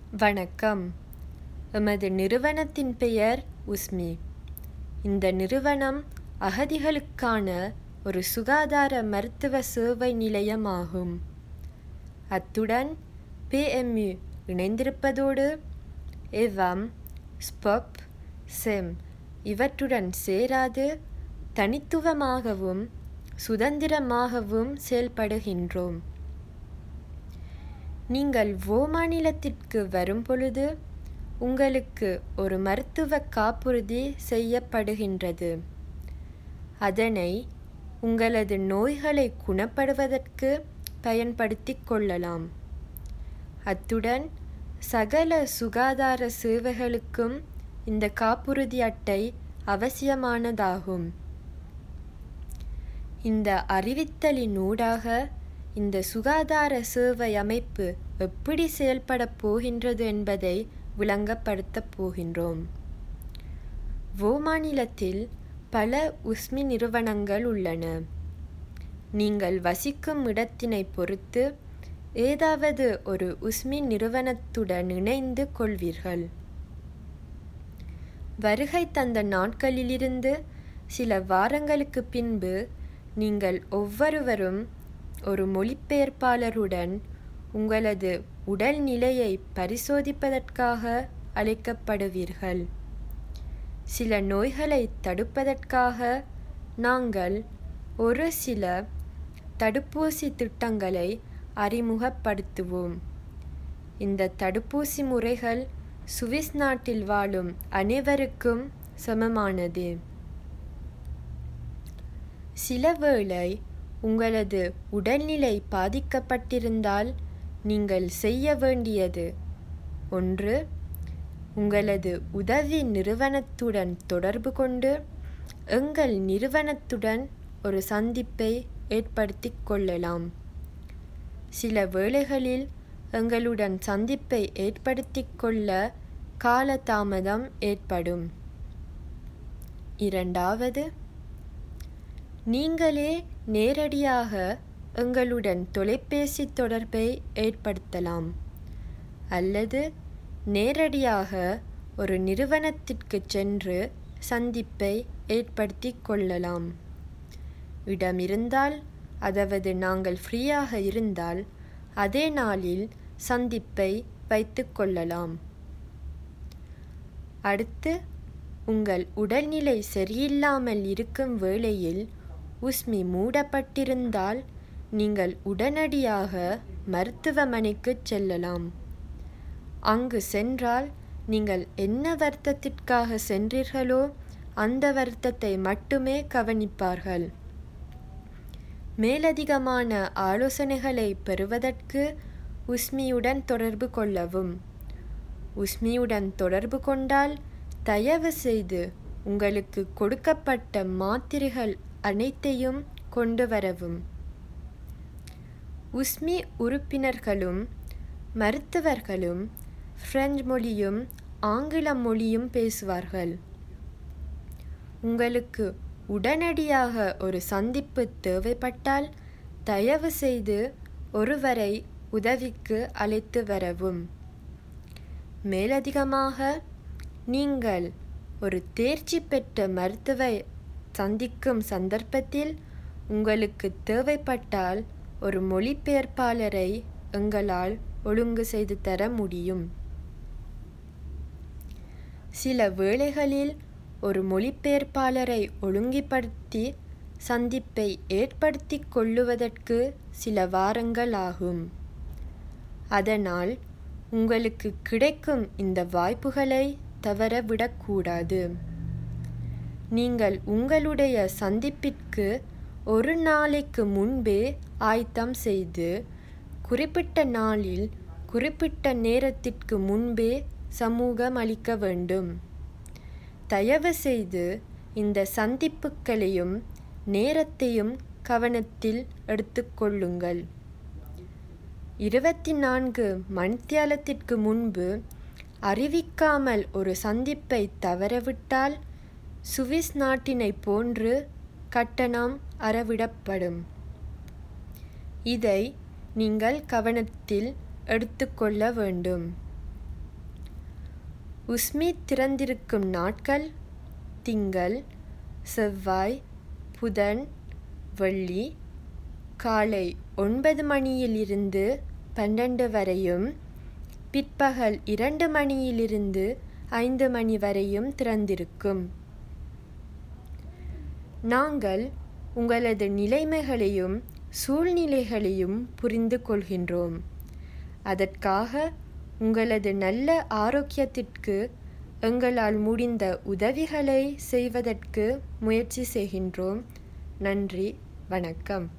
வணக்கம் எமது நிறுவனத்தின் பெயர் உஸ்மி இந்த நிறுவனம் அகதிகளுக்கான ஒரு சுகாதார மருத்துவ சேவை நிலையமாகும் அத்துடன் பிஎம்யு இணைந்திருப்பதோடு எவம் ஸ்பப் செம் இவற்றுடன் சேராது தனித்துவமாகவும் சுதந்திரமாகவும் செயல்படுகின்றோம் நீங்கள் ஓ மாநிலத்திற்கு வரும்பொழுது உங்களுக்கு ஒரு மருத்துவ காப்புறுதி செய்யப்படுகின்றது அதனை உங்களது நோய்களை குணப்படுவதற்கு பயன்படுத்திக் கொள்ளலாம் அத்துடன் சகல சுகாதார சேவைகளுக்கும் இந்த காப்புறுதி அட்டை அவசியமானதாகும் இந்த அறிவித்தலின் ஊடாக இந்த சுகாதார சேவை அமைப்பு எப்படி செயல்படப் போகின்றது என்பதை விளங்கப்படுத்தப் போகின்றோம் ஓ மாநிலத்தில் பல உஸ்மி நிறுவனங்கள் உள்ளன நீங்கள் வசிக்கும் இடத்தினை பொறுத்து ஏதாவது ஒரு உஸ்மி நிறுவனத்துடன் இணைந்து கொள்வீர்கள் வருகை தந்த நாட்களிலிருந்து சில வாரங்களுக்கு பின்பு நீங்கள் ஒவ்வொருவரும் ஒரு மொழிபெயர்ப்பாளருடன் உங்களது உடல்நிலையை பரிசோதிப்பதற்காக அழைக்கப்படுவீர்கள் சில நோய்களை தடுப்பதற்காக நாங்கள் ஒரு சில தடுப்பூசி திட்டங்களை அறிமுகப்படுத்துவோம் இந்த தடுப்பூசி முறைகள் சுவிஸ் நாட்டில் வாழும் அனைவருக்கும் சமமானது சிலவேளை உங்களது உடல்நிலை பாதிக்கப்பட்டிருந்தால் நீங்கள் செய்ய வேண்டியது ஒன்று உங்களது உதவி நிறுவனத்துடன் தொடர்பு கொண்டு எங்கள் நிறுவனத்துடன் ஒரு சந்திப்பை ஏற்படுத்தி கொள்ளலாம் சில வேளைகளில் எங்களுடன் சந்திப்பை ஏற்படுத்தி கொள்ள காலதாமதம் ஏற்படும் இரண்டாவது நீங்களே நேரடியாக எங்களுடன் தொலைபேசி தொடர்பை ஏற்படுத்தலாம் அல்லது நேரடியாக ஒரு நிறுவனத்திற்கு சென்று சந்திப்பை ஏற்படுத்தி கொள்ளலாம் இடம் இருந்தால் அதாவது நாங்கள் ஃப்ரீயாக இருந்தால் அதே நாளில் சந்திப்பை வைத்து கொள்ளலாம் அடுத்து உங்கள் உடல்நிலை சரியில்லாமல் இருக்கும் வேளையில் உஸ்மி மூடப்பட்டிருந்தால் நீங்கள் உடனடியாக மருத்துவமனைக்கு செல்லலாம் அங்கு சென்றால் நீங்கள் என்ன வருத்தத்திற்காக சென்றீர்களோ அந்த வருத்தத்தை மட்டுமே கவனிப்பார்கள் மேலதிகமான ஆலோசனைகளை பெறுவதற்கு உஸ்மியுடன் தொடர்பு கொள்ளவும் உஸ்மியுடன் தொடர்பு கொண்டால் தயவு செய்து உங்களுக்கு கொடுக்கப்பட்ட மாத்திரைகள் அனைத்தையும் கொண்டு வரவும் உஸ்மி உறுப்பினர்களும் மருத்துவர்களும் பிரெஞ்சு மொழியும் ஆங்கில மொழியும் பேசுவார்கள் உங்களுக்கு உடனடியாக ஒரு சந்திப்பு தேவைப்பட்டால் தயவு செய்து ஒருவரை உதவிக்கு அழைத்து வரவும் மேலதிகமாக நீங்கள் ஒரு தேர்ச்சி பெற்ற மருத்துவ சந்திக்கும் சந்தர்ப்பத்தில் உங்களுக்கு தேவைப்பட்டால் ஒரு மொழிபெயர்ப்பாளரை எங்களால் ஒழுங்கு செய்து தர முடியும் சில வேளைகளில் ஒரு மொழிபெயர்ப்பாளரை ஒழுங்கிப்படுத்தி சந்திப்பை ஏற்படுத்தி கொள்ளுவதற்கு சில வாரங்கள் ஆகும் அதனால் உங்களுக்கு கிடைக்கும் இந்த வாய்ப்புகளை தவறவிடக்கூடாது நீங்கள் உங்களுடைய சந்திப்பிற்கு ஒரு நாளைக்கு முன்பே ஆயத்தம் செய்து குறிப்பிட்ட நாளில் குறிப்பிட்ட நேரத்திற்கு முன்பே சமூகம் அளிக்க வேண்டும் தயவு செய்து இந்த சந்திப்புகளையும் நேரத்தையும் கவனத்தில் எடுத்துக்கொள்ளுங்கள் இருபத்தி நான்கு மணித்தியாலத்திற்கு முன்பு அறிவிக்காமல் ஒரு சந்திப்பை தவறவிட்டால் சுவிஸ் நாட்டினை போன்று கட்டணம் அறவிடப்படும் இதை நீங்கள் கவனத்தில் எடுத்துக்கொள்ள வேண்டும் உஸ்மி திறந்திருக்கும் நாட்கள் திங்கள் செவ்வாய் புதன் வெள்ளி காலை ஒன்பது மணியிலிருந்து பன்னெண்டு வரையும் பிற்பகல் இரண்டு மணியிலிருந்து ஐந்து மணி வரையும் திறந்திருக்கும் நாங்கள் உங்களது நிலைமைகளையும் சூழ்நிலைகளையும் புரிந்து கொள்கின்றோம் அதற்காக உங்களது நல்ல ஆரோக்கியத்திற்கு எங்களால் முடிந்த உதவிகளை செய்வதற்கு முயற்சி செய்கின்றோம் நன்றி வணக்கம்